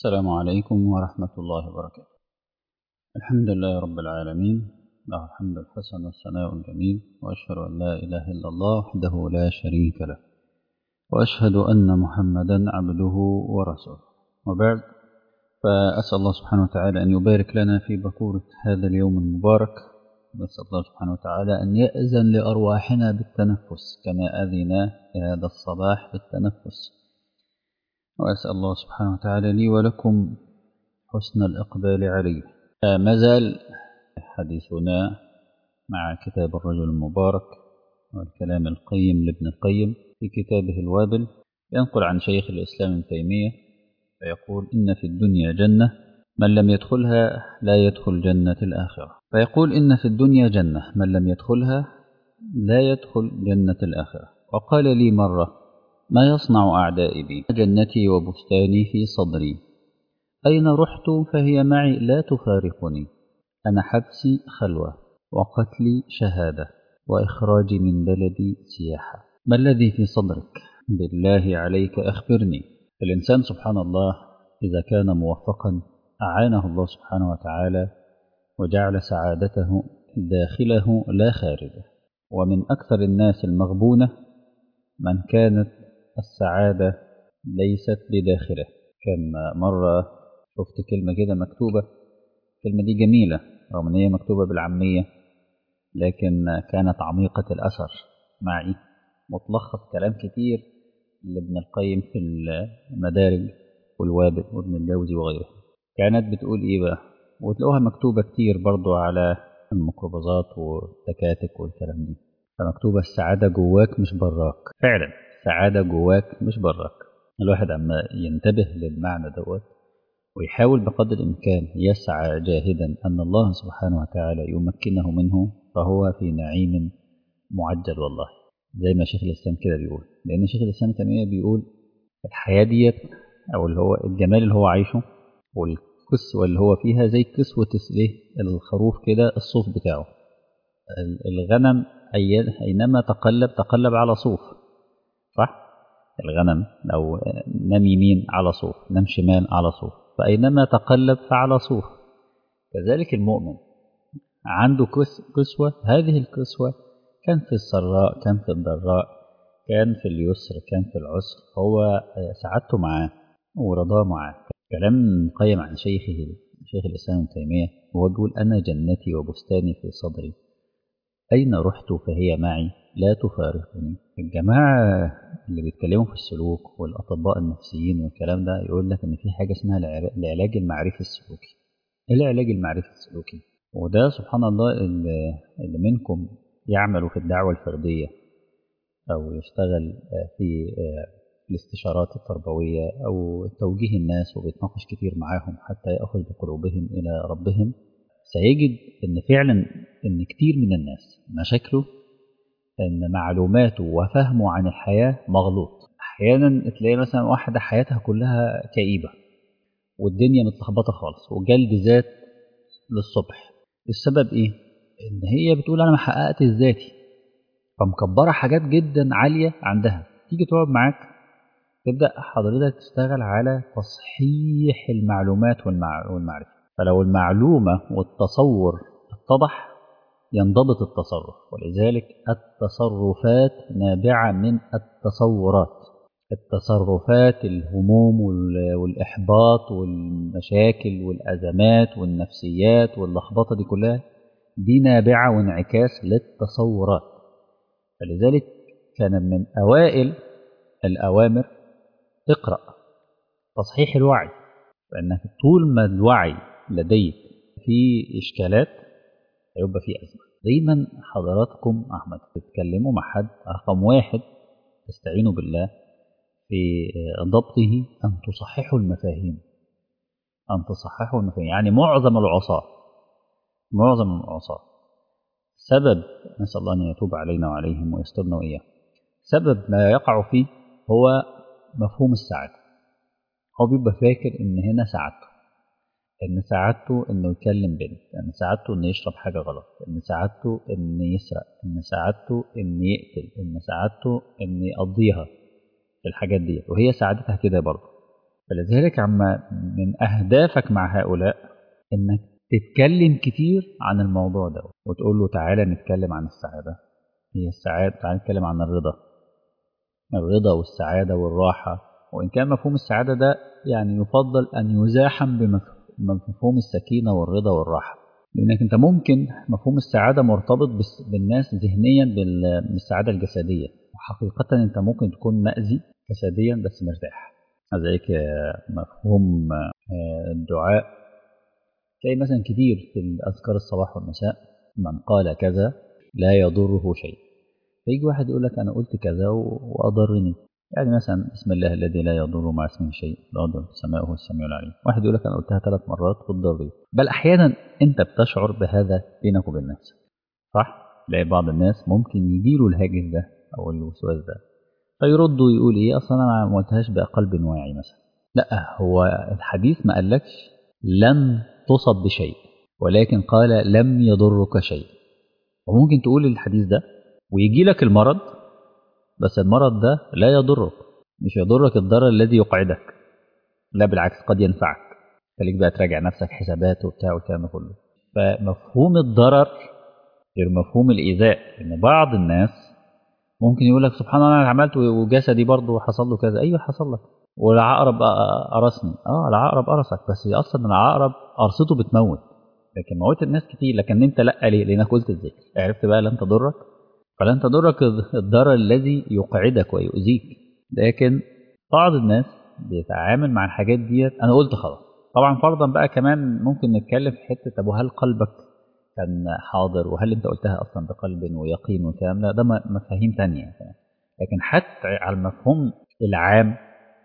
السلام عليكم ورحمة الله وبركاته الحمد لله رب العالمين له الحمد الحسن والثناء الجميل وأشهد أن لا إله إلا الله وحده لا شريك له وأشهد أن محمدا عبده ورسوله وبعد فأسأل الله سبحانه وتعالى أن يبارك لنا في بكورة هذا اليوم المبارك نسأل الله سبحانه وتعالى أن يأذن لأرواحنا بالتنفس كما أذن هذا الصباح بالتنفس وأسأل الله سبحانه وتعالى لي ولكم حسن الإقبال عليه ما زال حديثنا مع كتاب الرجل المبارك والكلام القيم لابن القيم في كتابه الوابل ينقل عن شيخ الإسلام ابن تيمية فيقول إن في الدنيا جنة من لم يدخلها لا يدخل جنة الآخرة فيقول إن في الدنيا جنة من لم يدخلها لا يدخل جنة الآخرة وقال لي مرة ما يصنع أعدائي بي جنتي وبستاني في صدري أين رحت فهي معي لا تفارقني أنا حبسي خلوة وقتلي شهادة وإخراجي من بلدي سياحة ما الذي في صدرك بالله عليك أخبرني الإنسان سبحان الله إذا كان موفقا أعانه الله سبحانه وتعالى وجعل سعادته داخله لا خارجه ومن أكثر الناس المغبونة من كانت السعادة ليست بداخله كان مرة شفت كلمة كده مكتوبة الكلمة دي جميلة رغم أن هي مكتوبة بالعامية لكن كانت عميقة الأثر معي متلخص كلام كتير لابن القيم في المدارج والوابل وابن الجوزي وغيره كانت بتقول إيه بقى وتلاقوها مكتوبة كتير برضو على الميكروباصات والتكاتك والكلام دي فمكتوبة السعادة جواك مش براك فعلا السعادة جواك مش براك الواحد أما ينتبه للمعنى دوت ويحاول بقدر الإمكان يسعى جاهدا أن الله سبحانه وتعالى يمكنه منه فهو في نعيم معجل والله زي ما شيخ الإسلام كده بيقول لأن شيخ الإسلام تيمية بيقول الحياة ديت أو اللي هو الجمال اللي هو عايشه والكسوة اللي هو فيها زي كسوة الخروف كده الصوف بتاعه الغنم أينما تقلب تقلب على صوف صح؟ الغنم لو نام يمين على صوف نام شمال على صوف فأينما تقلب فعلى صوف كذلك المؤمن عنده كسوة هذه الكسوة كان في السراء كان في الضراء كان في اليسر كان في العسر هو سعادته معاه ورضاه معاه كلام قيم عن شيخه شيخ الإسلام ابن تيمية هو بيقول أنا جنتي وبستاني في صدري أين رحت فهي معي لا تفارقني الجماعة اللي بيتكلموا في السلوك والأطباء النفسيين والكلام ده يقول لك إن في حاجة اسمها العلاج المعرفي السلوكي إيه العلاج المعرفي السلوكي وده سبحان الله اللي منكم يعمل في الدعوة الفردية أو يشتغل في الاستشارات التربوية أو توجيه الناس وبيتناقش كتير معاهم حتى يأخذ بقلوبهم إلى ربهم سيجد ان فعلا ان كتير من الناس مشاكله ان معلوماته وفهمه عن الحياه مغلوط احيانا تلاقي مثلا واحده حياتها كلها كئيبه والدنيا متلخبطه خالص وجلد ذات للصبح السبب ايه ان هي بتقول انا ما حققت ذاتي فمكبره حاجات جدا عاليه عندها تيجي تقعد معاك تبدا حضرتك تشتغل على تصحيح المعلومات والمعرفه فلو المعلومة والتصور اتضح ينضبط التصرف ولذلك التصرفات نابعة من التصورات التصرفات الهموم والإحباط والمشاكل والأزمات والنفسيات واللخبطة دي كلها دي نابعة وانعكاس للتصورات فلذلك كان من أوائل الأوامر اقرأ تصحيح الوعي فإنك طول ما الوعي لديك في إشكالات هيبقى في أزمة دايما حضراتكم أحمد تتكلموا مع حد رقم واحد تستعينوا بالله في ضبطه أن تصححوا المفاهيم أن تصححوا المفاهيم يعني معظم العصاة معظم العصاة سبب نسأل الله أن يتوب علينا وعليهم ويسترنا وإياه سبب ما يقع فيه هو مفهوم السعادة هو بيبقى فاكر إن هنا سعادته ان سعادته انه يكلم بنت ان سعادته انه يشرب حاجه غلط ان سعادته انه يسرق ان سعادته انه يقتل ان سعادته انه يقضيها في الحاجات دي وهي سعادتها كده برضه فلذلك عما من أهدافك مع هؤلاء إنك تتكلم كتير عن الموضوع ده وتقول له تعالى نتكلم عن السعادة هي السعادة تعالى نتكلم عن الرضا الرضا والسعادة والراحة وإن كان مفهوم السعادة ده يعني يفضل أن يزاحم بمفهوم السكينة والرضا والراحة لأنك أنت ممكن مفهوم السعادة مرتبط بالناس ذهنيا بالسعادة الجسدية وحقيقة أنت ممكن تكون مأذي جسديا بس مرتاح زيك مفهوم الدعاء تلاقي مثلا كتير في الأذكار الصباح والمساء من قال كذا لا يضره شيء فيجي واحد يقول لك أنا قلت كذا وأضرني يعني مثلا بسم الله الذي لا يضر مع اسمه شيء الأرض السماء هو السميع العليم واحد يقول لك أنا قلتها ثلاث مرات وتضري بل أحيانا أنت بتشعر بهذا بينك وبين نفسك صح؟ تلاقي بعض الناس ممكن يجيله الهاجس ده أو الوسواس ده فيرد ويقول إيه أصلا أنا ما قلتهاش بقلب واعي مثلا لا هو الحديث ما قالكش لن تصب بشيء ولكن قال لم يضرك شيء وممكن تقول الحديث ده ويجي لك المرض بس المرض ده لا يضرك مش يضرك الضرر الذي يقعدك لا بالعكس قد ينفعك خليك بقى تراجع نفسك حسابات وبتاع والكلام ده كله فمفهوم الضرر غير مفهوم الإيذاء إن بعض الناس ممكن يقول لك سبحان الله أنا عملت وجسدي برضه حصل له كذا أيوه حصل لك والعقرب قرصني اه العقرب قرصك بس اصلا العقرب قرصته بتموت لكن موت الناس كتير لكن انت لا ليه لانك قلت الذكر عرفت بقى لن تضرك فلن تضرك الضرر الذي يقعدك ويؤذيك لكن بعض الناس بيتعامل مع الحاجات ديت انا قلت خلاص طبعا فرضا بقى كمان ممكن نتكلم في حته طب وهل قلبك كان حاضر وهل انت قلتها اصلا بقلب ويقين والكلام ده ده مفاهيم تانية لكن حتى على المفهوم العام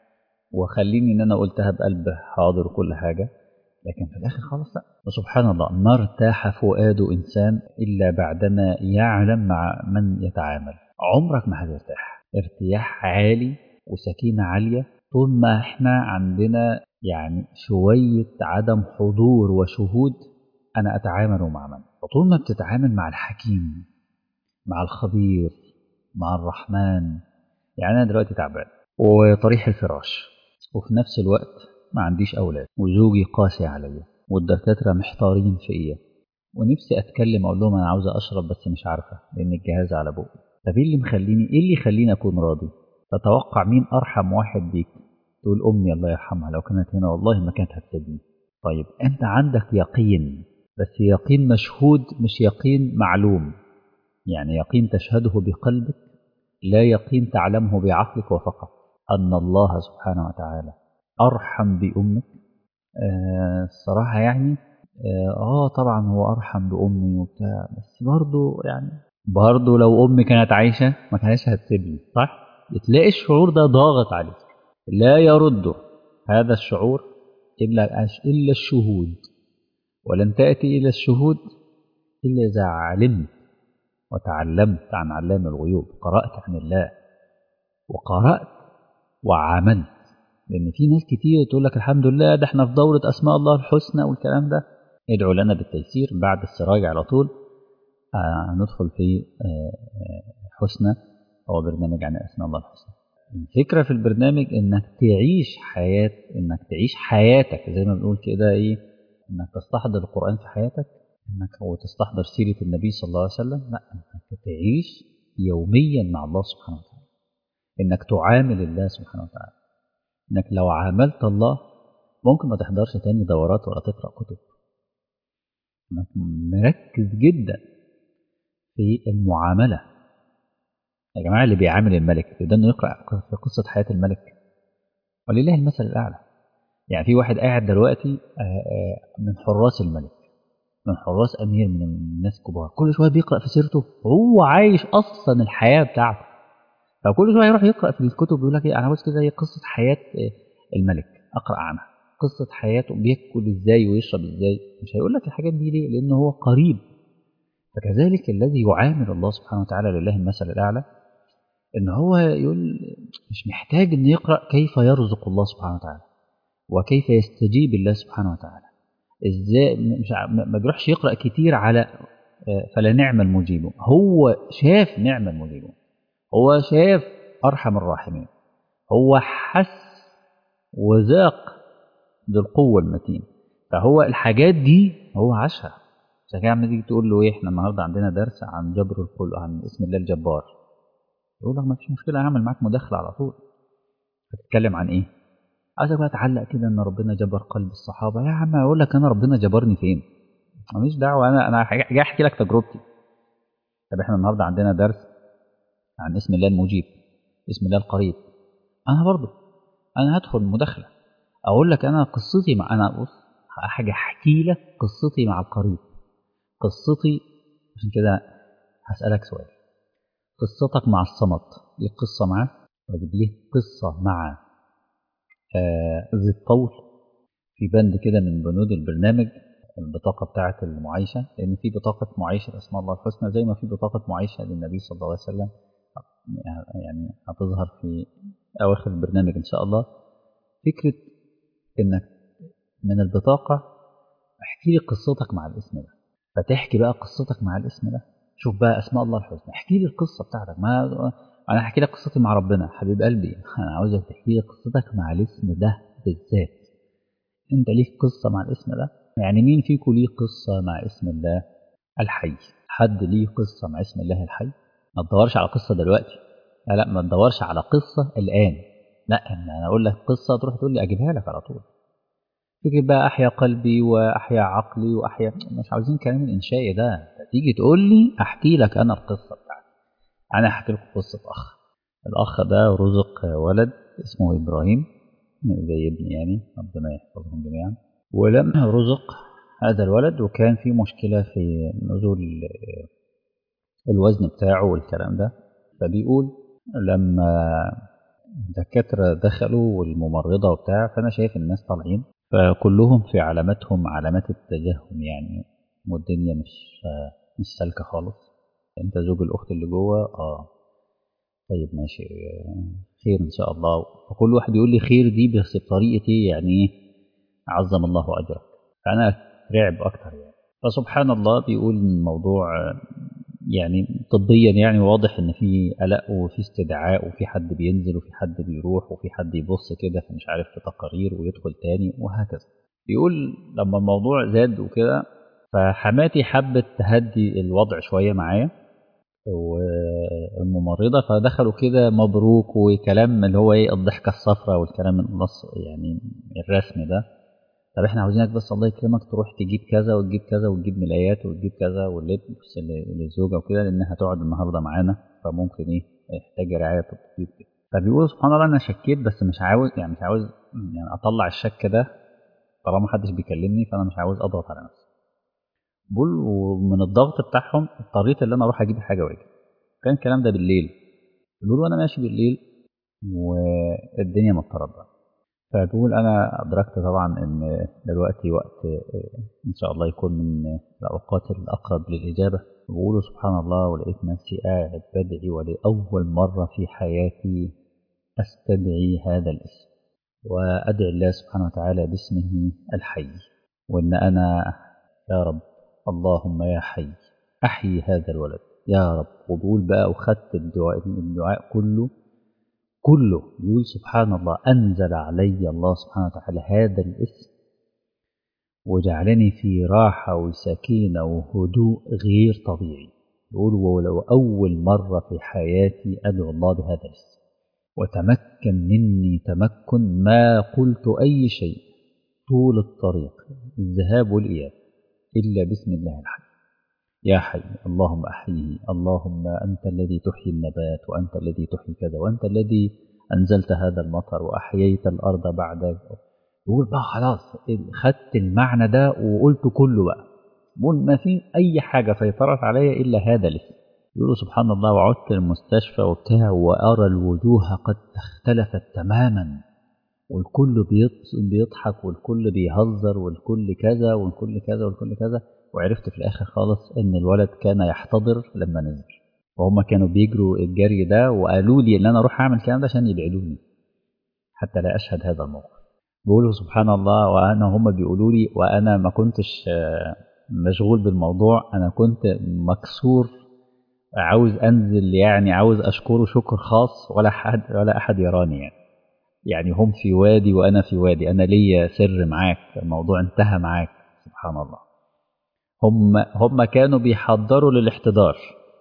وخليني ان انا قلتها بقلب حاضر وكل حاجه لكن في الاخر خلاص لا وسبحان الله ما ارتاح فؤاد انسان الا بعدما يعلم مع من يتعامل عمرك ما هترتاح ارتياح عالي وسكينه عاليه طول ما احنا عندنا يعني شويه عدم حضور وشهود انا اتعامل مع من وطول ما بتتعامل مع الحكيم مع الخبير مع الرحمن يعني انا دلوقتي تعبان وطريح الفراش وفي نفس الوقت ما عنديش أولاد وزوجي قاسي عليا والدكاترة محتارين فيا ونفسي أتكلم أقول لهم أنا عاوزة أشرب بس مش عارفة لأن الجهاز على بقي طب إيه اللي مخليني إيه اللي يخليني أكون راضي تتوقع مين أرحم واحد بيك تقول أمي الله يرحمها لو كانت هنا والله ما كانت هتسيبني طيب أنت عندك يقين بس يقين مشهود مش يقين معلوم يعني يقين تشهده بقلبك لا يقين تعلمه بعقلك وفقط أن الله سبحانه وتعالى أرحم بأمك آه الصراحة يعني آه, آه طبعا هو أرحم بأمي وبتاع بس برضه يعني برضه لو أمي كانت عايشة ما كانتش هتسيبني صح؟ بتلاقي الشعور ده ضاغط عليك لا يرد هذا الشعور إلا إلا الشهود ولن تأتي إلى الشهود إلا إذا علمت وتعلمت عن علام الغيوب قرأت عن الله وقرأت وعملت لأن في ناس كتير تقول لك الحمد لله ده احنا في دورة أسماء الله الحسنى والكلام ده ادعوا لنا بالتيسير بعد السراج على طول آه ندخل في آه حسنى هو برنامج عن أسماء الله الحسنى الفكرة في البرنامج إنك تعيش حياة إنك تعيش حياتك زي ما بنقول كده إيه إنك تستحضر القرآن في حياتك إنك وتستحضر سيرة النبي صلى الله عليه وسلم لا إنك تعيش يوميا مع الله سبحانه وتعالى إنك تعامل الله سبحانه وتعالى إنك لو عاملت الله ممكن ما تحضرش تاني دورات ولا تقرأ كتب إنك مركز جدا في المعاملة يا جماعة اللي بيعامل الملك ده إنه يقرأ في قصة حياة الملك ولله المثل الأعلى يعني في واحد قاعد دلوقتي من حراس الملك من حراس أمير من الناس كبار كل شوية بيقرأ في سيرته وهو عايش أصلا الحياة بتاعته فكل شويه يروح يقرا في الكتب يقول لك ايه انا عاوز كده هي قصه حياه الملك اقرا عنها قصه حياته بياكل ازاي ويشرب ازاي مش هيقول لك الحاجات دي ليه لانه هو قريب فكذلك الذي يعامل الله سبحانه وتعالى لله المثل الاعلى ان هو يقول مش محتاج ان يقرا كيف يرزق الله سبحانه وتعالى وكيف يستجيب الله سبحانه وتعالى ازاي مش ما بيروحش يقرا كتير على فلا نعم المجيب هو شاف نعم المجيب هو شاف أرحم الراحمين هو حس وذاق ذو القوة المتين فهو الحاجات دي هو عاشها عشان كده لما تيجي تقول له ايه احنا النهارده عندنا درس عن جبر القلوب عن اسم الله الجبار يقول لك ما فيش مشكلة هعمل معاك مداخلة على طول هتتكلم عن ايه؟ عايزك بقى تعلق كده ان ربنا جبر قلب الصحابة يا عم اقول لك انا ربنا جبرني فين؟ ماليش دعوة انا انا جاي احكي لك تجربتي طب احنا النهارده عندنا درس عن اسم الله المجيب اسم الله القريب انا برضو انا هدخل مداخلة اقول لك انا قصتي مع انا بص حاجة احكي لك قصتي مع القريب قصتي عشان كده هسألك سؤال قصتك مع الصمت ليه قصة معاه واجيب ليه قصة مع آه ذي الطول في بند كده من بنود البرنامج البطاقة بتاعة المعايشة لأن في بطاقة معايشة اسمها الله الحسنى زي ما في بطاقة معايشة للنبي صلى الله عليه وسلم يعني هتظهر في أواخر البرنامج إن شاء الله فكرة إنك من البطاقة احكي لي قصتك مع الاسم ده فتحكي بقى قصتك مع الاسم ده شوف بقى اسماء الله الحسنى احكي لي القصه بتاعتك ما انا هحكي لك قصتي مع ربنا حبيب قلبي انا عاوزك تحكي لي قصتك مع الاسم ده بالذات انت ليك قصه مع الاسم ده يعني مين فيكم ليه قصه مع اسم الله الحي حد ليه قصه مع اسم الله الحي ما تدورش على قصه دلوقتي لا لا ما تدورش على قصه الان لا انا اقول لك قصه تروح تقول لي اجيبها لك على طول فكرة بقى أحيا قلبي وأحيا عقلي وأحيا مش عاوزين كلام الإنشائي ده تيجي تقول لي أحكي لك أنا القصة بتاعتي أنا أحكي لكم قصة أخ الأخ ده رزق ولد اسمه إبراهيم زي ابني يعني ربنا يحفظهم جميعا ولما رزق هذا الولد وكان في مشكلة في نزول الوزن بتاعه والكلام ده فبيقول لما الدكاترة دخلوا والممرضة وبتاع فأنا شايف الناس طالعين فكلهم في علاماتهم علامات التجهم يعني والدنيا مش مش سالكه خالص انت زوج الاخت اللي جوه اه طيب ماشي خير ان شاء الله فكل واحد يقول لي خير دي بس بطريقتي يعني ايه عظم الله اجرك فانا رعب اكتر يعني فسبحان الله بيقول الموضوع يعني طبيا يعني واضح ان في قلق وفي استدعاء وفي حد بينزل وفي حد بيروح وفي حد يبص كده فمش عارف في تقارير ويدخل تاني وهكذا بيقول لما الموضوع زاد وكده فحماتي حبت تهدي الوضع شويه معايا والممرضة فدخلوا كده مبروك وكلام اللي هو ايه الضحكة الصفراء والكلام النص يعني الرسمي ده طب احنا عاوزينك بس الله يكرمك تروح تجيب كذا وتجيب كذا وتجيب ملايات وتجيب كذا واللبس للزوجه وكده لانها هتقعد النهارده معانا فممكن ايه يحتاج رعايه الطبيب كده فبيقول سبحان الله انا شكيت بس مش عاوز يعني مش عاوز يعني اطلع الشك ده طالما محدش بيكلمني فانا مش عاوز اضغط على نفسي بقول ومن الضغط بتاعهم اضطريت ان انا اروح اجيب حاجه واجي كان الكلام ده بالليل بيقول وانا ماشي بالليل والدنيا مضطربه فبقول انا ادركت طبعا ان دلوقتي وقت ان شاء الله يكون من الاوقات الاقرب للاجابه بقول سبحان الله ولقيت نفسي قاعد بدعي ولاول مره في حياتي استدعي هذا الاسم وادعي الله سبحانه وتعالى باسمه الحي وان انا يا رب اللهم يا حي احيي هذا الولد يا رب وبقول بقى وخدت الدعاء الدعاء كله كله يقول سبحان الله أنزل علي الله سبحانه وتعالى هذا الاسم وجعلني في راحة وسكينة وهدوء غير طبيعي يقول ولو أول مرة في حياتي أدعو الله بهذا الاسم وتمكن مني تمكن ما قلت أي شيء طول الطريق الذهاب والإياب إلا بسم الله الحي يا حي اللهم أحييه اللهم أنت الذي تحيي النبات وأنت الذي تحيي كذا وأنت الذي أنزلت هذا المطر وأحييت الأرض بعد يقول بقى خلاص خدت المعنى ده وقلت كله بقى بقول ما في أي حاجة سيطرت عليا إلا هذا الاسم يقول سبحان الله وعدت المستشفى وبتاع وأرى الوجوه قد اختلفت تماما والكل بيضحك والكل بيهزر والكل كذا والكل كذا والكل كذا وعرفت في الاخر خالص ان الولد كان يحتضر لما نزل وهم كانوا بيجروا الجري ده وقالوا لي ان انا اروح اعمل الكلام ده عشان يبعدوني حتى لا اشهد هذا الموقف بيقولوا سبحان الله وانا هم بيقولوا لي وانا ما كنتش مشغول بالموضوع انا كنت مكسور عاوز انزل يعني عاوز اشكره شكر خاص ولا حد ولا احد يراني يعني يعني هم في وادي وأنا في وادي أنا ليا سر معاك الموضوع انتهى معاك سبحان الله هم هم كانوا بيحضروا للاحتضار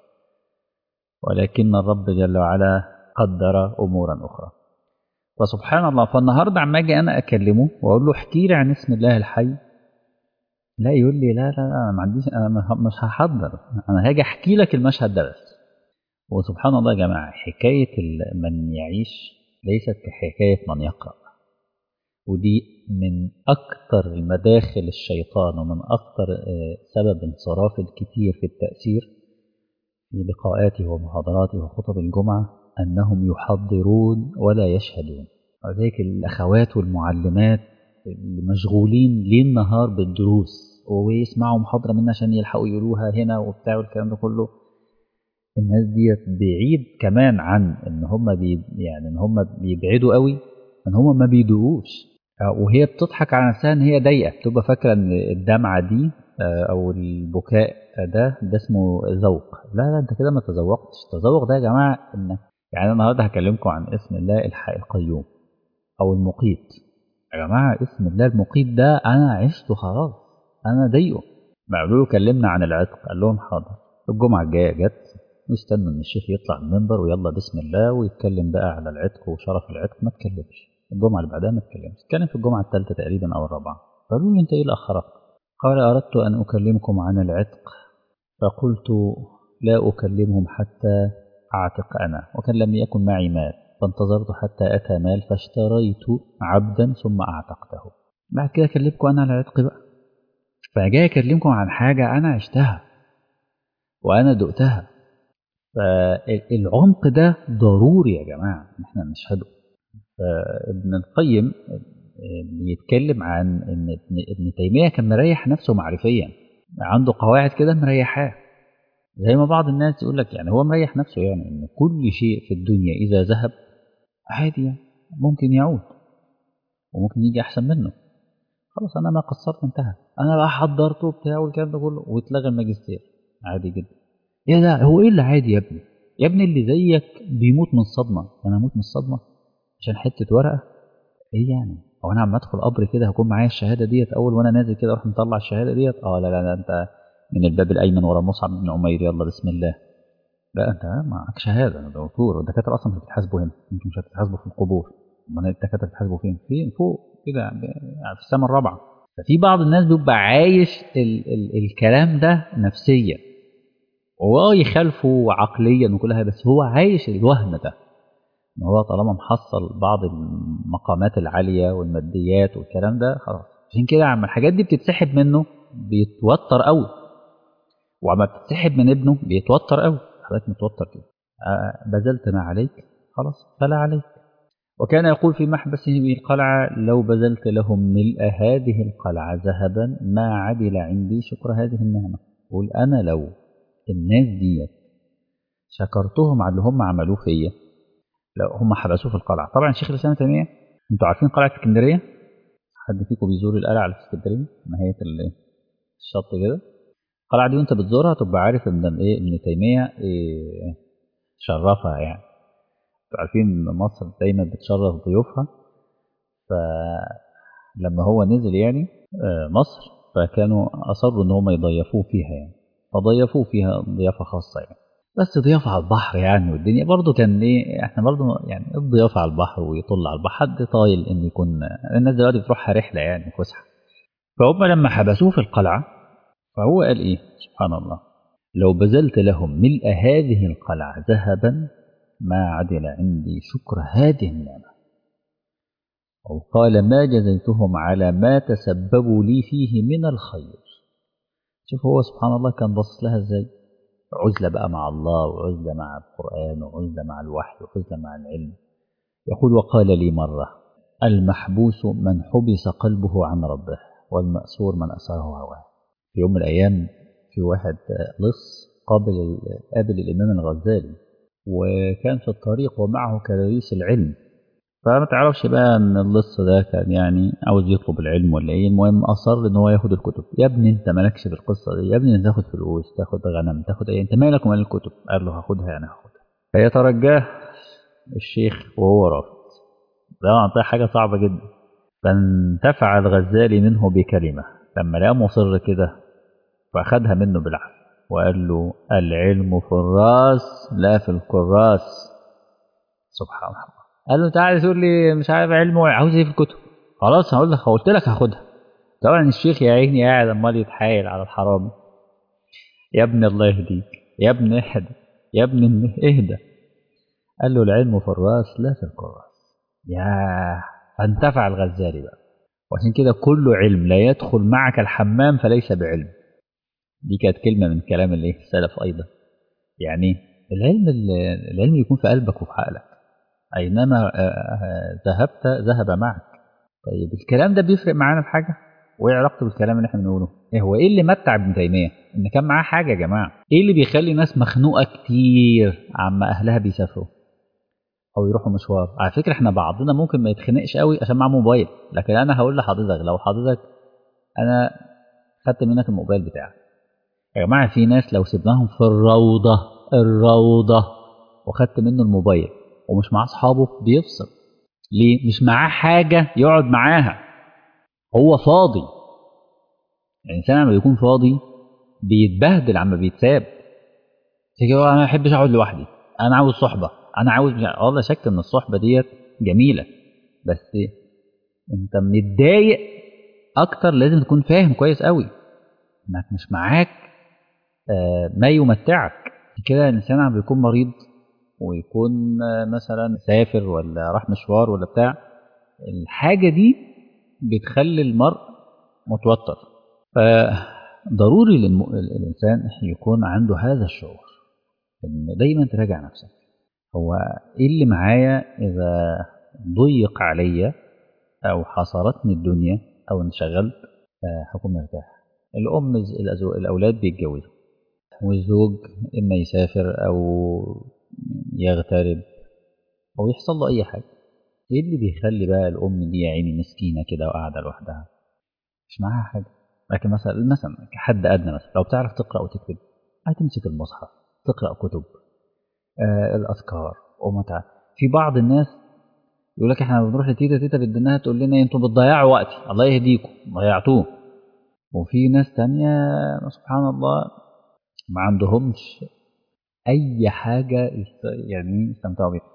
ولكن الرب جل وعلا قدر أمورا أخرى فسبحان الله فالنهاردة عما أجي أنا أكلمه وأقول له احكي لي عن اسم الله الحي لا يقول لي لا لا لا أنا ما عنديش أنا مش هحضر أنا هاجي أحكي لك المشهد ده بس وسبحان الله يا جماعة حكاية من يعيش ليست كحكاية من يقرأ ودي من أكثر المداخل الشيطان ومن أكثر سبب انصراف الكثير في التأثير في لقاءاته ومحاضراته وخطب الجمعة أنهم يحضرون ولا يشهدون وذلك الأخوات والمعلمات اللي مشغولين ليل نهار بالدروس ويسمعوا محاضرة منا عشان يلحقوا يقولوها هنا وبتاع والكلام ده كله الناس ديت بعيد كمان عن ان هم بي يعني ان هم بيبعدوا قوي ان هم ما بيدوقوش وهي بتضحك على نفسها ان هي ضايقه بتبقى فاكره ان الدمعه دي او البكاء ده ده اسمه ذوق لا لا انت كده ما تذوقتش التذوق ده يا جماعه ان يعني انا النهارده هكلمكم عن اسم الله الحي القيوم او المقيت يا جماعه اسم الله المقيت ده انا عشته خلاص انا ضايقه قالوا له كلمنا عن العتق قال لهم حاضر الجمعه الجايه جت ويستنوا ان الشيخ يطلع المنبر ويلا بسم الله ويتكلم بقى على العتق وشرف العتق ما تكلمش الجمعه اللي بعدها ما تكلمش اتكلم في الجمعه الثالثه تقريبا او الرابعه قالوا له انت ايه اللي اخرك قال اردت ان اكلمكم عن العتق فقلت لا اكلمهم حتى اعتق انا وكان لم يكن معي مال فانتظرت حتى اتى مال فاشتريت عبدا ثم اعتقته بعد كده اكلمكم انا على العتق بقى فجاي اكلمكم عن حاجه انا عشتها وانا دقتها فالعمق ده ضروري يا جماعة إن احنا نشهده فابن القيم بيتكلم عن ان ابن تيمية كان مريح نفسه معرفيا عنده قواعد كده مريحاه زي ما بعض الناس يقول لك يعني هو مريح نفسه يعني ان كل شيء في الدنيا اذا ذهب عادي يعني ممكن يعود وممكن يجي احسن منه خلاص انا ما قصرت انتهى انا بقى حضرته بتاع والكلام ده كله واتلغى الماجستير عادي جدا ايه ده هو ايه اللي عادي يا ابني يا ابني اللي زيك بيموت من الصدمه انا اموت من الصدمه عشان حته ورقه ايه يعني هو انا عم ادخل قبر كده هكون معايا الشهاده ديت اول وانا نازل كده اروح مطلع الشهاده ديت اه لا لا لا انت من الباب الايمن ورا مصعب بن عمير يلا بسم الله لا انت معك شهاده انا دكتور والدكاتره اصلا مش بتحاسبوا هنا انتوا مش هتتحاسبوا في القبور امال الدكاتره بتحاسبوا فين؟ فين فوق كده في السماء الرابعه ففي بعض الناس بيبقى عايش ال ال الكلام ده نفسيا وهو يخالفه عقليا وكل حاجه بس هو عايش الوهم ده ان هو طالما محصل بعض المقامات العاليه والماديات والكلام ده خلاص عشان كده عم الحاجات دي بتتسحب منه بيتوتر قوي وعما بتتسحب من ابنه بيتوتر قوي حضرتك متوتر كده آه بذلت ما عليك خلاص فلا عليك وكان يقول في محبسه بالقلعة لو بذلت لهم ملء هذه القلعة ذهبا ما عدل عندي شكر هذه النعمة قول أنا لو الناس ديت شكرتهم على اللي هم عملوه فيا لو هم حبسوه في القلعة طبعا شيخ الإسلام تيمية انتوا عارفين قلعة اسكندرية حد فيكم بيزور القلعة اللي في اسكندرية نهاية الشط كده القلعة دي وانت بتزورها تبقى عارف ان ايه ابن تيمية إيه شرفها يعني انتوا عارفين مصر دايما بتشرف ضيوفها فلما هو نزل يعني مصر فكانوا اصروا ان هم يضيفوه فيها يعني فضيفوه فيها ضيافه خاصه يعني بس ضيافه على البحر يعني والدنيا برضو كان ايه احنا برضو يعني الضيافه على البحر ويطل على البحر حد طايل ان يكون الناس دلوقتي بتروحها رحله يعني فسحه فهم لما حبسوه في القلعه فهو قال ايه سبحان الله لو بذلت لهم ملء هذه القلعه ذهبا ما عدل عندي شكر هذه النعمة أو قال ما جزيتهم على ما تسببوا لي فيه من الخير شوف هو سبحان الله كان باصص لها ازاي عزلة بقى مع الله وعزلة مع القرآن وعزلة مع الوحي وعزلة مع العلم يقول وقال لي مرة المحبوس من حبس قلبه عن ربه والمأسور من أسره هواه في يوم من الأيام في واحد لص قابل قابل الإمام الغزالي وكان في الطريق ومعه كراريس العلم فما تعرفش بقى ان اللص ده كان يعني عاوز يطلب العلم ولا ايه المهم اصر ان هو ياخد الكتب يا ابني انت مالكش في القصه دي يا ابني انت تاخد فلوس تاخد غنم تاخد ايه انت مالك ومال الكتب قال له هاخدها يعني هاخدها فيترجاه الشيخ وهو رافض ده منطقة حاجة صعبة جدا فانتفع الغزالي منه بكلمة لما لقاه مصر كده فأخدها منه بالعافية وقال له العلم في الراس لا في الكراس سبحان الله قال له انت عايز تقول لي مش عارف علم عاوز ايه في الكتب خلاص هقول لك قلت لك هاخدها طبعا الشيخ يا عيني قاعد عمال يتحايل على الحرام يا ابني الله يهديك يا ابني اهدى يا ابني اهدى قال له العلم في الراس لا في الكراس يا فانتفع الغزالي بقى وعشان كده كل علم لا يدخل معك الحمام فليس بعلم دي كانت كلمة من كلام الايه السلف أيضا يعني العلم العلم يكون في قلبك وفي عقلك أينما ذهبت ذهب معك طيب الكلام ده بيفرق معانا في حاجة وايه علاقته بالكلام اللي احنا بنقوله ايه هو ايه اللي متع ابن تيميه ان كان معاه حاجه يا جماعه ايه اللي بيخلي ناس مخنوقه كتير عما اهلها بيسافروا او يروحوا مشوار على فكره احنا بعضنا ممكن ما يتخنقش قوي عشان معاه موبايل لكن انا هقول لحضرتك لو حضرتك انا خدت منك الموبايل بتاعك يا جماعه في ناس لو سيبناهم في الروضه الروضه وخدت منه الموبايل ومش معاه اصحابه بيفصل ليه مش معاه حاجه يقعد معاها هو فاضي الانسان لما بيكون فاضي بيتبهدل عما بيتساب تيجي انا ما بحبش اقعد لوحدي انا عاوز صحبه انا عاوز اه لا شك ان الصحبه ديت جميله بس انت متضايق اكتر لازم تكون فاهم كويس قوي انك مش معاك آه ما يمتعك كده الانسان عم بيكون مريض ويكون آه مثلا سافر ولا راح مشوار ولا بتاع الحاجه دي بتخلي المرء متوتر فضروري للإنسان يكون عنده هذا الشعور إن دايما تراجع نفسك هو إيه اللي معايا إذا ضيق عليا أو حصرتني الدنيا أو انشغلت هكون مرتاح الأم الأولاد بيتجوزوا والزوج إما يسافر أو يغترب أو يحصل له أي حاجة ايه اللي بيخلي بقى الام دي يا عيني مسكينه كده وقاعده لوحدها مش معاها حاجه لكن مثلا مثلا كحد ادنى مثلا لو بتعرف تقرا وتكتب هتمسك المصحف تقرا كتب آه الاذكار ومتعه في بعض الناس يقول لك احنا بنروح لتيتا تيتا بدناها تقول لنا انتوا بتضيعوا وقتي الله يهديكم ضيعتوه وفي ناس تانية سبحان الله ما عندهمش اي حاجه يعني يستمتعوا بيها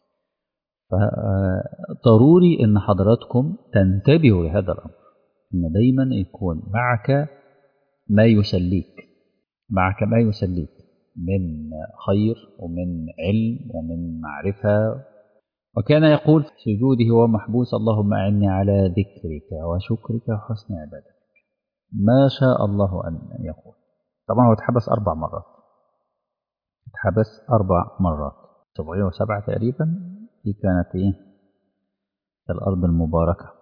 فضروري ان حضراتكم تنتبهوا لهذا الامر ان دايما يكون معك ما يسليك معك ما يسليك من خير ومن علم ومن معرفه وكان يقول في سجوده وهو محبوس اللهم اعني على ذكرك وشكرك وحسن عبادتك ما شاء الله ان يقول طبعا هو اتحبس اربع مرات اتحبس اربع مرات 707 تقريبا دي كانت ايه الارض المباركه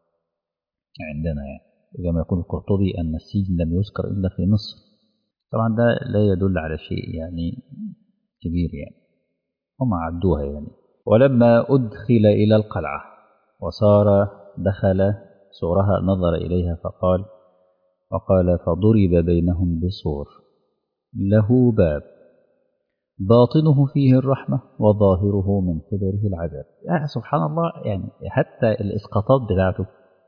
عندنا يعني كما يقول القرطبي ان السجن لم يذكر الا في مصر طبعا ده لا يدل على شيء يعني كبير يعني هم عدوها يعني ولما ادخل الى القلعه وصار دخل سورها نظر اليها فقال وقال فضرب بينهم بسور له باب باطنه فيه الرحمة وظاهره من قبله العذاب يعني سبحان الله يعني حتى الإسقاطات بتاعته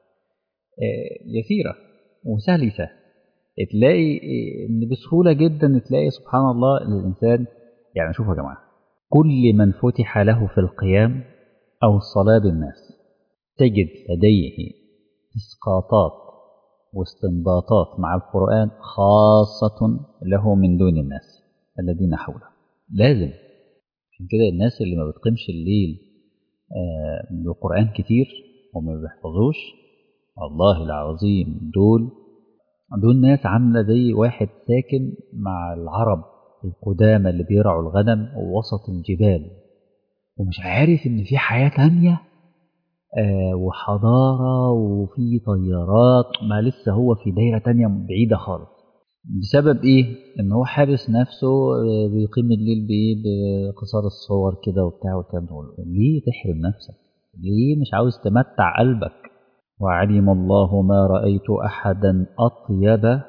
يسيرة وسلسة تلاقي إن بسهولة جدا تلاقي سبحان الله الإنسان يعني شوفوا يا جماعة كل من فتح له في القيام أو الصلاة بالناس تجد لديه إسقاطات واستنباطات مع القرآن خاصة له من دون الناس الذين حوله لازم عشان كده الناس اللي ما بتقيمش الليل آه بالقرآن كتير وما بيحفظوش والله العظيم دول دول ناس عاملة زي واحد ساكن مع العرب القدامى اللي بيرعوا الغنم ووسط الجبال ومش عارف ان في حياة تانية آه وحضارة وفي طيارات ما لسه هو في دايرة تانية بعيدة خالص بسبب ايه ان هو حابس نفسه بيقيم الليل بايه بقصار الصور كده وبتاع والكلام ده ليه تحرم نفسك ليه مش عاوز تمتع قلبك وعلم الله ما رأيت أحدا أطيب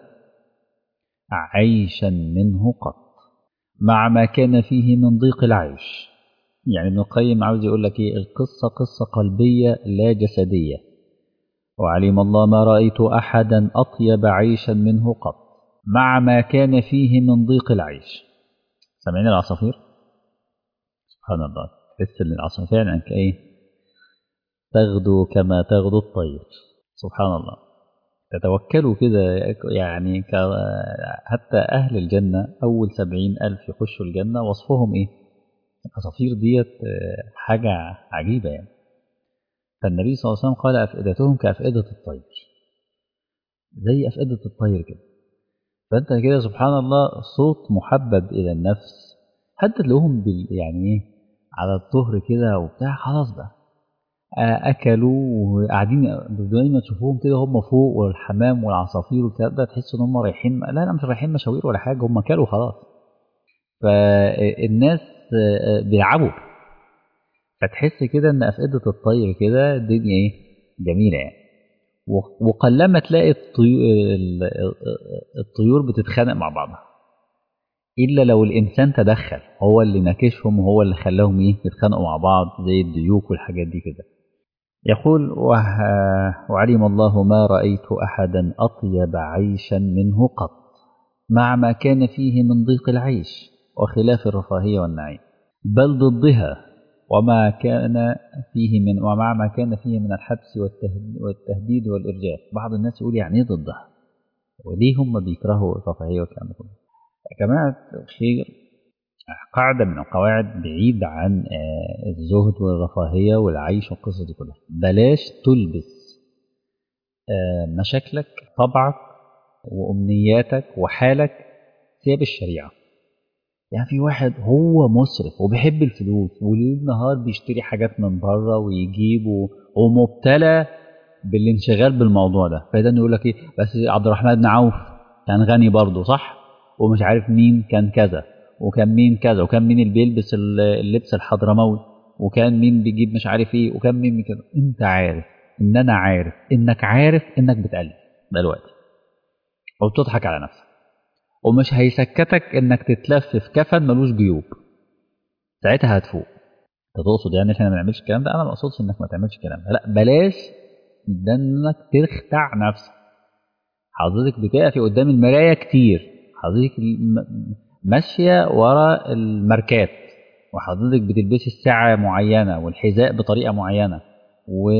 عيشا منه قط مع ما كان فيه من ضيق العيش يعني ابن القيم عاوز يقول لك ايه القصة قصة قلبية لا جسدية وعلم الله ما رأيت أحدا أطيب عيشا منه قط مع ما كان فيه من ضيق العيش سامعين العصافير سبحان الله تحس ان العصافير فعلا كايه تغدو كما تغدو الطير سبحان الله تتوكلوا كده يعني حتى أهل الجنة أول سبعين ألف يخشوا الجنة وصفهم إيه العصافير ديت حاجة عجيبة يعني فالنبي صلى الله عليه وسلم قال أفئدتهم كأفئدة الطير زي أفئدة الطير كده فأنت كده سبحان الله صوت محبب إلى النفس حتى تلاقوهم بال يعني إيه على الظهر كده وبتاع خلاص بقى اكلوا وقاعدين دايما تشوفوهم كده هم فوق والحمام والعصافير والكلام ده تحس ان هم رايحين لا لا مش رايحين مشاوير ولا حاجه هم كلوا خلاص فالناس بيلعبوا فتحس كده ان افئده الطير كده الدنيا ايه جميله يعني وقلما تلاقي الطيور بتتخانق مع بعضها الا لو الانسان تدخل هو اللي ناكشهم وهو اللي خلاهم ايه يتخانقوا مع بعض زي الديوك والحاجات دي كده يقول وعلم الله ما رأيت أحدا أطيب عيشا منه قط مع ما كان فيه من ضيق العيش وخلاف الرفاهية والنعيم بل ضدها وما كان فيه من ومع ما كان فيه من الحبس والتهديد والإرجاف بعض الناس يقول يعني ايه ضدها وليه هم بيكرهوا الرفاهية والكلام ده كله يا جماعة الخير قاعدة من القواعد بعيد عن الزهد والرفاهية والعيش والقصة دي كلها بلاش تلبس مشاكلك طبعك وأمنياتك وحالك ثياب الشريعة يعني في واحد هو مسرف وبيحب الفلوس وليل نهار بيشتري حاجات من بره ويجيب ومبتلى بالانشغال بالموضوع ده فده يقول لك ايه بس عبد الرحمن بن عوف كان غني برضه صح ومش عارف مين كان كذا وكان مين كذا وكان مين اللي بيلبس اللبس الحضرموي وكان مين بيجيب مش عارف ايه وكان مين كده انت عارف ان انا عارف انك عارف انك بتقلب دلوقتي وبتضحك على نفسك ومش هيسكتك انك تتلف في كفن ملوش جيوب ساعتها هتفوق انت تقصد يعني احنا ما نعملش الكلام ده انا ما اقصدش انك ما تعملش الكلام ده لا بلاش ده انك تخدع نفسك حضرتك بتقفي قدام المرايه كتير حضرتك ماشيه ورا الماركات وحضرتك بتلبسي الساعه معينه والحذاء بطريقه معينه و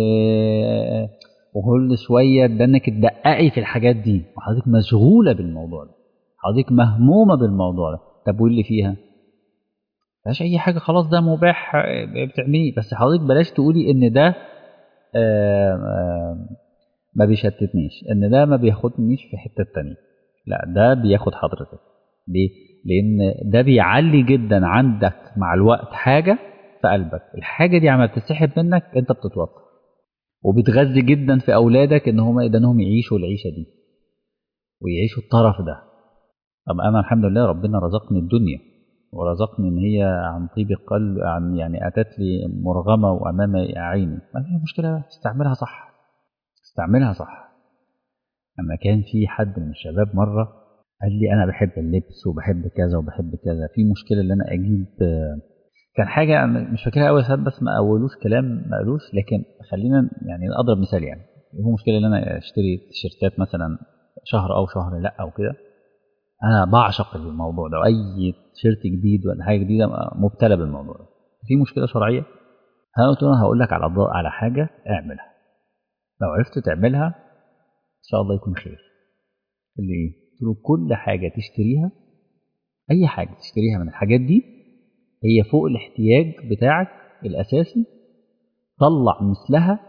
وكل شويه انك تدققي في الحاجات دي وحضرتك مشغوله بالموضوع ده حضرتك مهمومه بالموضوع ده طب واللي فيها مفيهاش اي حاجه خلاص ده مباح بتعمليه بس حضرتك بلاش تقولي ان ده آآ آآ ما بيشتتنيش ان ده ما بياخدنيش في حته تانية لا ده بياخد حضرتك ليه لان ده بيعلي جدا عندك مع الوقت حاجه في قلبك الحاجه دي عم بتسحب منك انت بتتوتر وبتغذي جدا في اولادك ان هم انهم يعيشوا العيشه دي ويعيشوا الطرف ده طب انا الحمد لله ربنا رزقني الدنيا ورزقني ان هي عن طيب القلب عن يعني اتت لي مرغمه وامام عيني ما في مشكله استعملها صح استعملها صح اما كان في حد من الشباب مره قال لي انا بحب اللبس وبحب كذا وبحب كذا في مشكله ان انا اجيب كان حاجه مش فاكرها قوي بس ما اولوش كلام ما قالوش لكن خلينا يعني اضرب مثال يعني هو مشكله ان انا اشتري تيشيرتات مثلا شهر او شهر لا او كده انا بعشق الموضوع ده واي تيشيرت جديد ولا حاجه جديده مبتلى بالموضوع ده في مشكله شرعيه انا قلت له هقول لك على على حاجه اعملها لو عرفت تعملها ان شاء الله يكون خير اللي ايه قلت له كل حاجه تشتريها اي حاجه تشتريها من الحاجات دي هي فوق الاحتياج بتاعك الاساسي طلع مثلها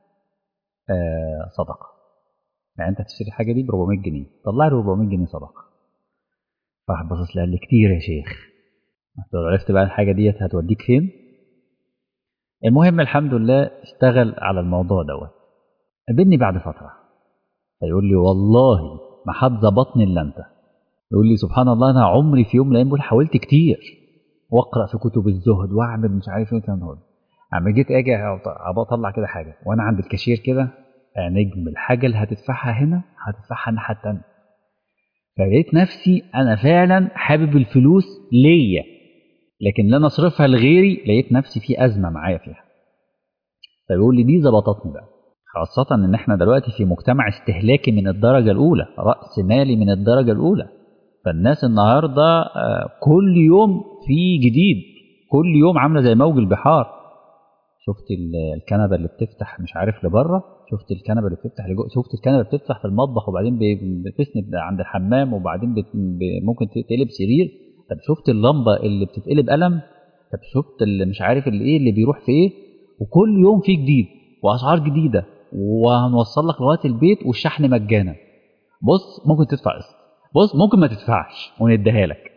آه صدقه يعني انت تشتري الحاجه دي ب 400 جنيه طلع لي 400 جنيه صدقه فراح باصص لي قال لي كتير يا شيخ لو عرفت بقى الحاجه ديت هتوديك فين المهم الحمد لله اشتغل على الموضوع دوت قابلني بعد فتره فيقول لي والله ما حد ظبطني الا انت يقول لي سبحان الله انا عمري في يوم من الايام بقول حاولت كتير واقرا في كتب الزهد واعمل مش عارف ايه الكلام ده اما جيت اجي ابقى اطلع كده حاجه وانا عند الكاشير كده نجم الحاجه اللي هتدفعها هنا هتدفعها الناحيه التانيه فلقيت نفسي انا فعلا حابب الفلوس ليا لكن لا نصرفها لغيري لقيت نفسي في ازمه معايا فيها فبيقول لي دي ظبطتني بقى خاصة إن إحنا دلوقتي في مجتمع استهلاكي من الدرجة الأولى، رأس مالي من الدرجة الأولى. فالناس النهاردة كل يوم في جديد، كل يوم عاملة زي موج البحار. شفت الكنبة اللي بتفتح مش عارف لبره، شفت الكنبة اللي بتفتح لجوه، شفت الكنبة اللي بتفتح في المطبخ وبعدين بتسند عند الحمام وبعدين بت... ممكن تقلب سرير، طب شفت اللمبة اللي بتتقلب قلم؟ طب شفت اللي مش عارف اللي إيه اللي بيروح في إيه؟ وكل يوم في جديد وأسعار جديدة وهنوصل لك لغايه البيت والشحن مجانا بص ممكن تدفع قسط بص ممكن ما تدفعش ونديها لك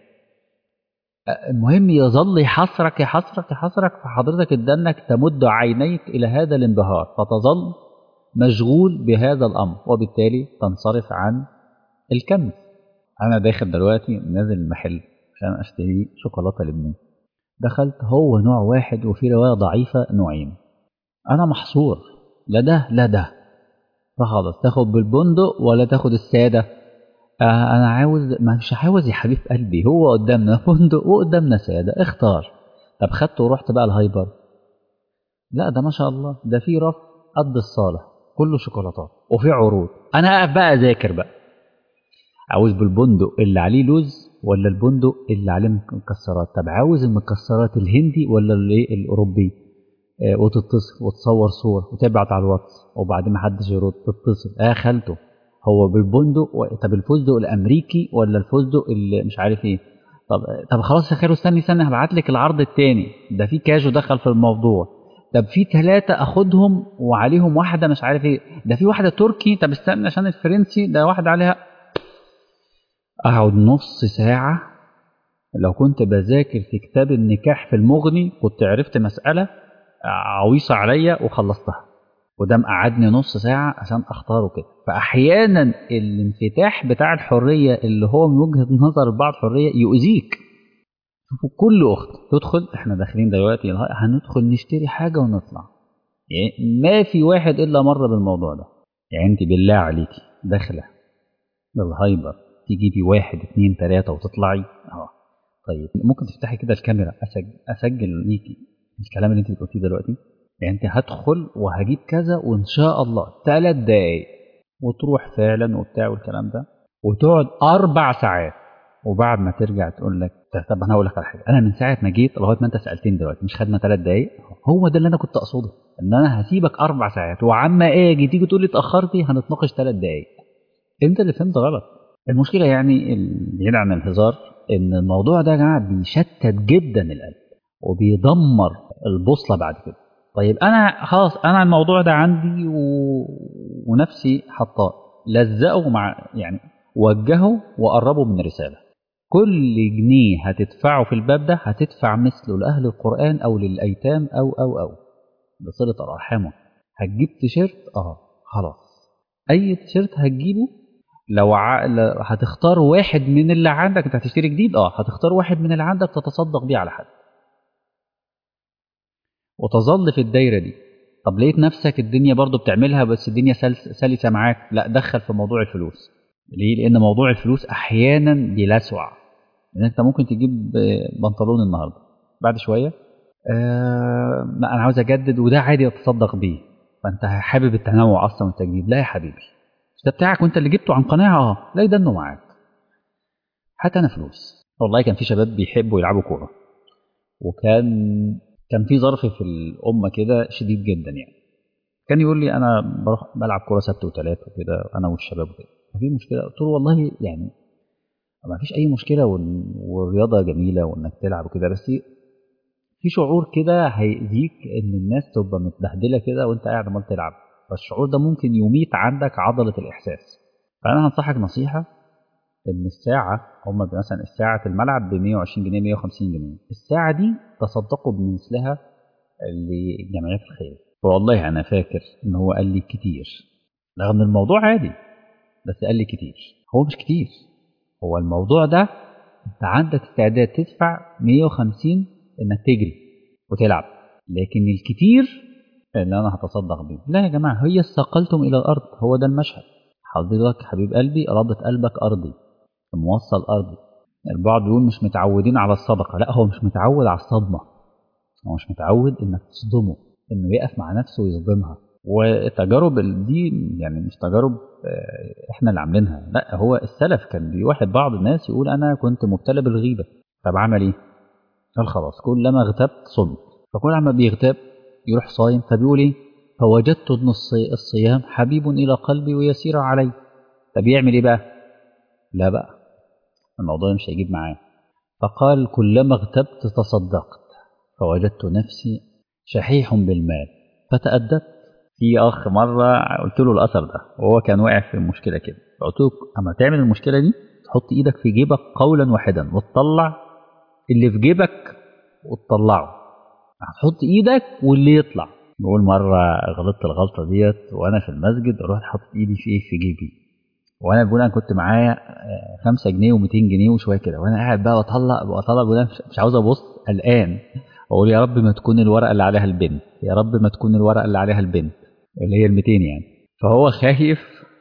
المهم يظل يحصرك يحصرك يحصرك فحضرتك ادانك تمد عينيك الى هذا الانبهار فتظل مشغول بهذا الامر وبالتالي تنصرف عن الكنز انا داخل دلوقتي نازل المحل عشان اشتري شوكولاته لابني دخلت هو نوع واحد وفي روايه ضعيفه نوعين انا محصور لا ده لا ده فخلاص تاخد بالبندق ولا تاخد الساده آه انا عاوز مش عاوز يا حبيب قلبي هو قدامنا بندق وقدامنا ساده اختار طب خدت ورحت بقى الهايبر لا ده ما شاء الله ده في رف قد الصاله كله شوكولاتات وفي عروض انا اقف بقى اذاكر بقى عاوز بالبندق اللي عليه لوز ولا البندق اللي عليه مكسرات طب عاوز المكسرات الهندي ولا الايه الاوروبي وتتصل وتصور صور وتبعت على الواتس وبعدين ما حدش يرد تتصل اه خالته هو بالبندق و... طب الفستق الامريكي ولا الفستق اللي مش عارف ايه طب طب خلاص يا خير استني استني هبعت لك العرض التاني ده في كاجو دخل في الموضوع طب في ثلاثة اخدهم وعليهم واحدة مش عارف ايه ده في واحدة تركي طب استنى عشان الفرنسي ده واحدة عليها اقعد نص ساعة لو كنت بذاكر في كتاب النكاح في المغني كنت عرفت مسألة عويصة عليا وخلصتها وده مقعدني نص ساعة عشان أختاره كده فأحيانا الانفتاح بتاع الحرية اللي هو من وجهة نظر بعض حرية يؤذيك شوفوا كل أخت تدخل إحنا داخلين دلوقتي هندخل نشتري حاجة ونطلع يعني ما في واحد إلا مر بالموضوع ده يعني أنت بالله عليكي داخلة للهايبر تجيبي واحد اتنين تلاتة وتطلعي اه طيب ممكن تفتحي كده الكاميرا أسجل, أسجل ليكي الكلام اللي انت بتقوليه دلوقتي يعني انت هدخل وهجيب كذا وان شاء الله ثلاث دقايق وتروح فعلا وبتاع والكلام ده وتقعد اربع ساعات وبعد ما ترجع تقول لك طب انا هقول لك على حاجه انا من ساعه ما جيت لغايه ما انت سالتني دلوقتي مش خدنا ثلاث دقايق هو ده اللي انا كنت اقصده ان انا هسيبك اربع ساعات وعما اجي تيجي تقول لي اتاخرتي هنتناقش ثلاث دقايق انت اللي فهمت غلط المشكله يعني بعيد عن الهزار ان الموضوع ده يا جماعه بيشتت جدا القلب وبيدمر البوصله بعد كده طيب انا خلاص انا الموضوع ده عندي و... ونفسي حطاه لزقه مع يعني وجهه وقربه من رساله كل جنيه هتدفعه في الباب ده هتدفع مثله لاهل القران او للايتام او او او بصله الارحام هتجيب تيشيرت اه خلاص اي تيشيرت هتجيبه لو ع... هتختار واحد من اللي عندك انت هتشتري جديد اه هتختار واحد من اللي عندك تتصدق بيه على حد وتظل في الدايره دي طب لقيت نفسك الدنيا برضو بتعملها بس الدنيا سلس سلسه معاك لا دخل في موضوع الفلوس ليه لان موضوع الفلوس احيانا بيلسوع لان انت ممكن تجيب بنطلون النهارده بعد شويه آه لا انا عاوز اجدد وده عادي اتصدق بيه فانت حابب التنوع اصلا والتجديد لا يا حبيبي ده بتاعك وانت اللي جبته عن قناعه اه لا يدنه معاك حتى انا فلوس والله كان في شباب بيحبوا يلعبوا كوره وكان كان في ظرف في الأمة كده شديد جدا يعني كان يقول لي أنا بروح بلعب كورة سبت وثلاث وكده أنا والشباب وكده في مشكلة قلت له والله يعني ما فيش أي مشكلة والرياضة جميلة وإنك تلعب وكده بس في شعور كده هيأذيك إن الناس تبقى متبهدلة كده وأنت قاعد عمال تلعب فالشعور ده ممكن يميت عندك عضلة الإحساس فأنا هنصحك نصيحة ان الساعه هم مثلا الساعه الملعب ب 120 جنيه 150 جنيه الساعه دي تصدقوا بمثلها لجمعيات الخير والله انا فاكر ان هو قال لي كتير رغم ان الموضوع عادي بس قال لي كتير هو مش كتير هو الموضوع ده انت عندك استعداد تدفع 150 انك تجري وتلعب لكن الكتير اللي انا هتصدق بيه لا يا جماعه هي استقلتم الى الارض هو ده المشهد حضرتك حبيب قلبي رابط قلبك ارضي موصل ارضي البعض بيقول مش متعودين على الصدقة لا هو مش متعود على الصدمة هو مش متعود انك تصدمه انه يقف مع نفسه ويصدمها والتجارب دي يعني مش تجارب احنا اللي عاملينها لا هو السلف كان بيواحد بعض الناس يقول انا كنت مبتلى بالغيبة طب عمل ايه قال خلاص كلما اغتبت صمت فكل عما بيغتاب يروح صايم فبيقول ايه فوجدت ان الصيام حبيب الى قلبي ويسير علي طب يعمل ايه بقى لا بقى الموضوع مش هيجيب معاه فقال كلما اغتبت تصدقت فوجدت نفسي شحيح بالمال فتأدبت في أخ مرة قلت له الأثر ده وهو كان واقع في مشكلة كده فقلت له أما تعمل المشكلة دي تحط إيدك في جيبك قولا واحدا وتطلع اللي في جيبك وتطلعه هتحط إيدك واللي يطلع بقول مرة غلطت الغلطة ديت وأنا في المسجد رحت حاطط إيدي في إيه في جيبي وانا بقول انا كنت معايا 5 جنيه و200 جنيه وشويه كده وانا قاعد بقى بطلع بطلع بقول مش عاوز ابص قلقان اقول يا رب ما تكون الورقه اللي عليها البنت يا رب ما تكون الورقه اللي عليها البنت اللي هي ال 200 يعني فهو خايف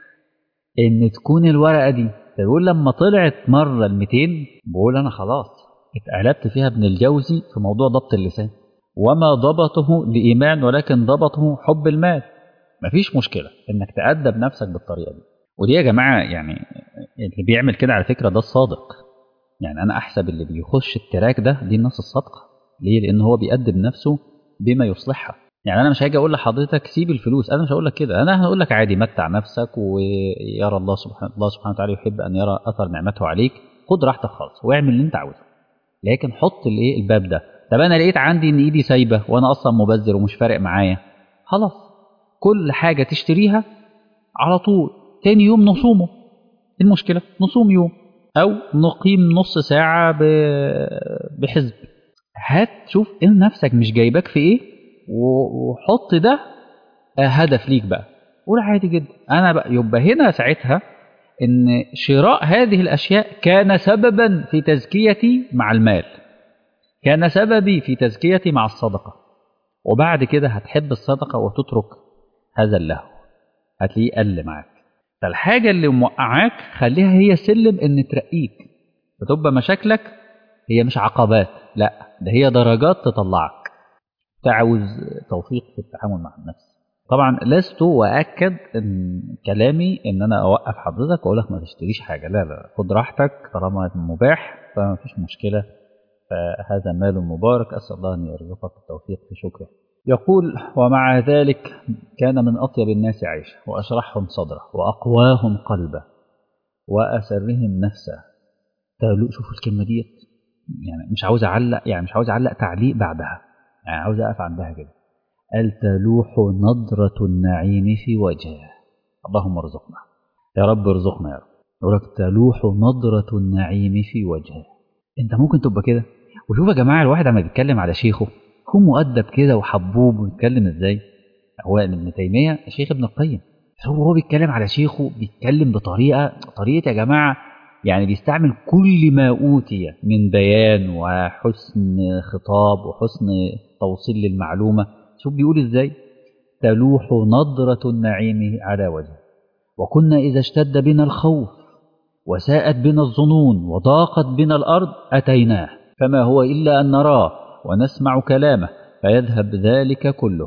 ان تكون الورقه دي فبيقول لما طلعت مره ال 200 بقول انا خلاص اتقلبت فيها ابن الجوزي في موضوع ضبط اللسان وما ضبطه لايمان ولكن ضبطه حب المال مفيش مشكله انك تأدب نفسك بالطريقه دي ودي يا جماعة يعني اللي بيعمل كده على فكرة ده الصادق يعني أنا أحسب اللي بيخش التراك ده دي الناس الصادقة ليه؟ لأن هو بيقدم نفسه بما يصلحها يعني أنا مش هاجي أقول لحضرتك سيب الفلوس أنا مش هقول لك كده أنا هقول لك عادي متع نفسك ويرى الله سبحانه الله سبحانه وتعالى يحب أن يرى أثر نعمته عليك خد راحتك خالص واعمل اللي أنت عاوزه لكن حط الايه الباب ده طب أنا لقيت عندي إن إيدي سايبة وأنا أصلا مبذر ومش فارق معايا خلاص كل حاجة تشتريها على طول تاني يوم نصومه المشكلة نصوم يوم أو نقيم نص ساعة بحزب هات شوف إن نفسك مش جايبك في إيه وحط ده هدف ليك بقى قول عادي جدا أنا بقى يبقى هنا ساعتها إن شراء هذه الأشياء كان سببا في تزكيتي مع المال كان سببي في تزكيتي مع الصدقة وبعد كده هتحب الصدقة وتترك هذا اللهو هتلاقيه قل معاك فالحاجة اللي موقعاك خليها هي سلم ان ترقيك فتبقى مشاكلك هي مش عقبات لا ده هي درجات تطلعك تعوز توفيق في التعامل مع النفس طبعا لست واكد ان كلامي ان انا اوقف حضرتك واقول لك ما تشتريش حاجه لا لا خد راحتك طالما مباح فما فيش مشكله فهذا مال مبارك اسال الله ان يرزقك التوفيق في شكره يقول ومع ذلك كان من أطيب الناس عيشا وأشرحهم صدره وأقواهم قلبه وأسرهم نفسه شوفوا الكلمة ديت يعني مش عاوز أعلق يعني مش عاوز أعلق تعليق بعدها يعني عاوز أقف عندها كده قال تلوح نضرة النعيم في وجهه اللهم ارزقنا يا رب ارزقنا يا رب يقول لك تلوح نضرة النعيم في وجهه انت ممكن تبقى كده وشوف يا جماعه الواحد لما بيتكلم على شيخه يكون مؤدب كده وحبوب ويتكلم ازاي هو ابن تيميه شيخ ابن القيم هو هو بيتكلم على شيخه بيتكلم بطريقه طريقه يا جماعه يعني بيستعمل كل ما اوتي من بيان وحسن خطاب وحسن توصيل للمعلومه شوف بيقول ازاي تلوح نضره النعيم على وجهه وكنا اذا اشتد بنا الخوف وساءت بنا الظنون وضاقت بنا الارض اتيناه فما هو الا ان نراه ونسمع كلامه فيذهب ذلك كله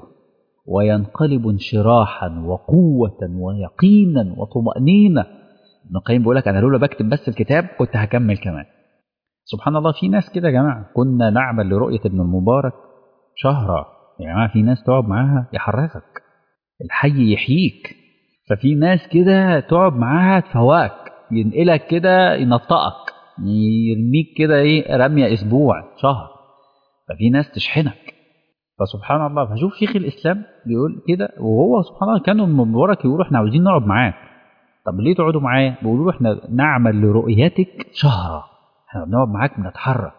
وينقلب انشراحا وقوة ويقينا وطمأنينة ابن القيم بيقول لك أنا لولا بكتب بس الكتاب كنت هكمل كمان سبحان الله في ناس كده يا جماعة كنا نعمل لرؤية ابن المبارك شهرا يا جماعة في ناس تقعد معاها يحركك الحي يحييك ففي ناس كده تقعد معاها تفوقك ينقلك كده ينطقك يرميك كده ايه رمية اسبوع شهر ففي ناس تشحنك فسبحان الله فشوف شيخ الاسلام بيقول كده وهو سبحان الله كانوا من مبارك يقولوا احنا عاوزين نقعد معاك طب ليه تقعدوا معايا بيقولوا احنا نعمل لرؤيتك شهرا احنا بنقعد معاك بنتحرك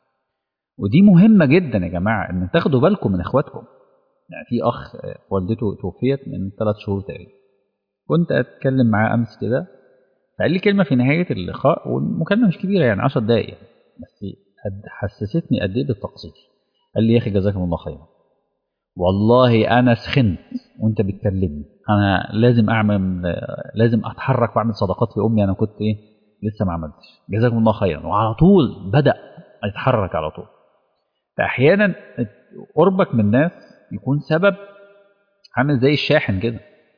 ودي مهمة جدا يا جماعة ان تاخدوا بالكم من اخواتكم يعني في اخ والدته توفيت من ثلاث شهور تقريبا كنت اتكلم معاه امس كده فقال لي كلمة في نهاية اللقاء والمكالمة مش كبيرة يعني 10 دقايق يعني. بس حسستني قد ايه بالتقصير قال لي يا اخي جزاكم الله خيرا والله انا سخنت وانت بتكلمني انا لازم اعمل لازم اتحرك واعمل صدقات لامي انا كنت ايه لسه ما عملتش جزاكم الله خيرا وعلى طول بدا يتحرك على طول فاحيانا قربك من الناس يكون سبب عامل زي الشاحن كده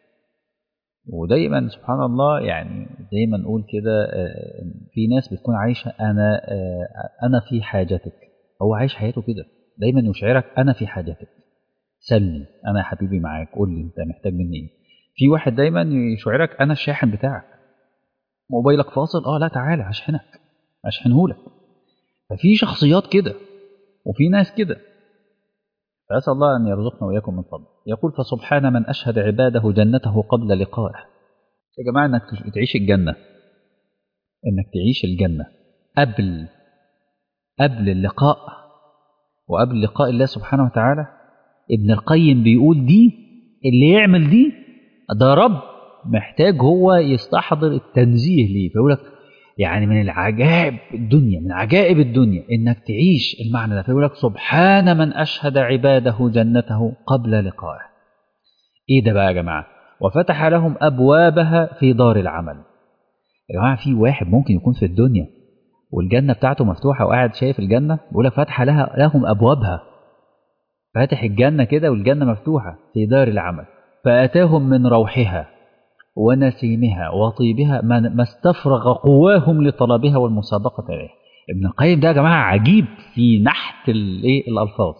ودايما سبحان الله يعني زي ما نقول كده في ناس بتكون عايشه انا انا في حاجتك هو عايش حياته كده دايما يشعرك انا في حاجتك سلني انا يا حبيبي معاك قول لي انت محتاج مني ايه في واحد دايما يشعرك انا الشاحن بتاعك موبايلك فاصل اه لا تعالى هشحنك هشحنهولك ففي شخصيات كده وفي ناس كده فأسأل الله أن يرزقنا وإياكم من فضله يقول فسبحان من أشهد عباده جنته قبل لقائه يا جماعة أنك تعيش الجنة أنك تعيش الجنة قبل قبل اللقاء وقبل لقاء الله سبحانه وتعالى ابن القيم بيقول دي اللي يعمل دي ده رب محتاج هو يستحضر التنزيه ليه فيقول لك يعني من العجائب الدنيا من عجائب الدنيا انك تعيش المعنى ده فيقول لك سبحان من اشهد عباده جنته قبل لقائه ايه ده بقى يا جماعه وفتح لهم ابوابها في دار العمل يا جماعه في واحد ممكن يكون في الدنيا والجنه بتاعته مفتوحه وقاعد شايف الجنه بيقول لك فتح لها لهم ابوابها فاتح الجنه كده والجنه مفتوحه في دار العمل فاتاهم من روحها ونسيمها وطيبها ما استفرغ قواهم لطلبها والمسابقة إليها ابن القيم ده يا جماعة عجيب في نحت الايه الألفاظ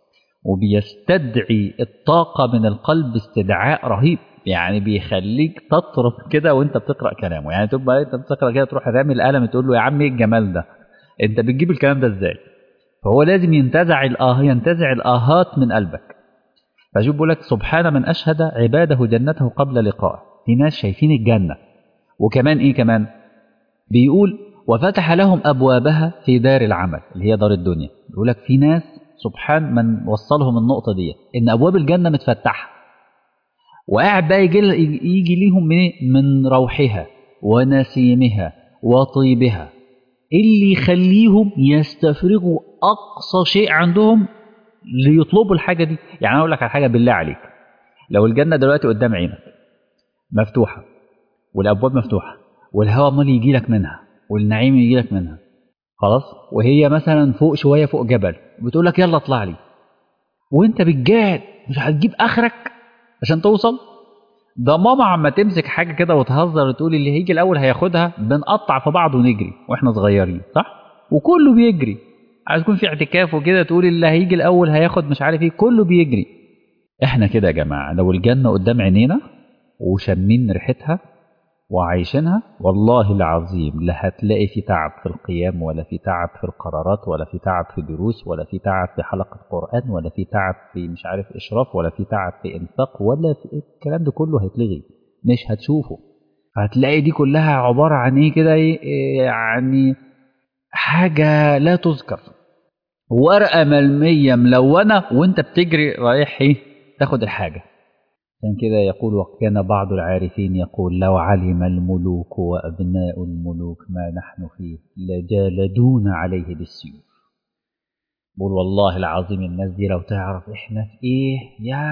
وبيستدعي الطاقة من القلب استدعاء رهيب يعني بيخليك تطرب كده وانت بتقرا كلامه يعني تبقى انت بتقرا كده تروح رامي القلم تقول له يا عم ايه الجمال ده انت بتجيب الكلام ده ازاي فهو لازم ينتزع الاه ينتزع الاهات من قلبك فشوف بيقول لك سبحان من اشهد عباده جنته قبل لقائه في ناس شايفين الجنة وكمان إيه كمان بيقول وفتح لهم أبوابها في دار العمل اللي هي دار الدنيا بيقول لك في ناس سبحان من وصلهم النقطة دي إن أبواب الجنة متفتحة وقاعد بقى يجي, يجي ليهم من, من روحها ونسيمها وطيبها اللي يخليهم يستفرغوا أقصى شيء عندهم ليطلبوا الحاجة دي يعني أقول لك على حاجة بالله عليك لو الجنة دلوقتي قدام عينك مفتوحة والأبواب مفتوحة والهواء عمال يجي لك منها والنعيم يجي لك منها خلاص وهي مثلا فوق شوية فوق جبل بتقول لك يلا اطلع لي وانت بتجاهد مش هتجيب اخرك عشان توصل ده ماما عما تمسك حاجة كده وتهزر وتقول اللي هيجي الأول هياخدها بنقطع في بعض ونجري واحنا صغيرين صح؟ وكله بيجري عايز يكون في اعتكاف وكده تقول اللي هيجي الأول هياخد مش عارف ايه كله بيجري احنا كده يا جماعة لو الجنة قدام عينينا وشامين ريحتها وعايشينها والله العظيم لا هتلاقي في تعب في القيام ولا في تعب في القرارات ولا في تعب في دروس ولا في تعب في حلقة قرآن ولا في تعب في مش عارف إشراف ولا في تعب في إنفاق ولا في الكلام ده كله هيتلغي مش هتشوفه هتلاقي دي كلها عبارة عن إيه كده يعني حاجة لا تذكر ورقة ملمية ملونة وأنت بتجري رايح إيه تاخد الحاجة عشان كده يقول وكان بعض العارفين يقول لو علم الملوك وأبناء الملوك ما نحن فيه لجالدونا عليه بالسيوف بقول والله العظيم الناس دي لو تعرف احنا في ايه يا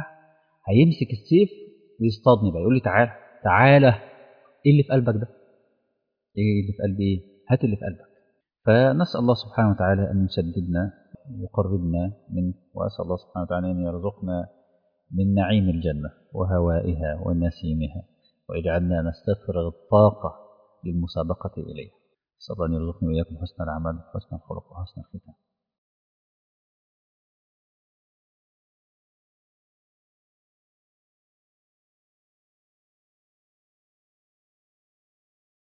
هيمسك السيف ويصطادني بقى يقول لي تعالى تعالى ايه اللي في قلبك ده ايه اللي في قلبي ايه هات اللي في قلبك فنسأل الله سبحانه وتعالى أن يسددنا يقربنا منه وأسأل الله سبحانه وتعالى أن يرزقنا من نعيم الجنة وهوائها ونسيمها ويجعلنا نستفرغ الطاقة للمسابقة إليه صلى الله أن يرزقني وإياكم حسن العمل وحسن الخلق وحسن الختام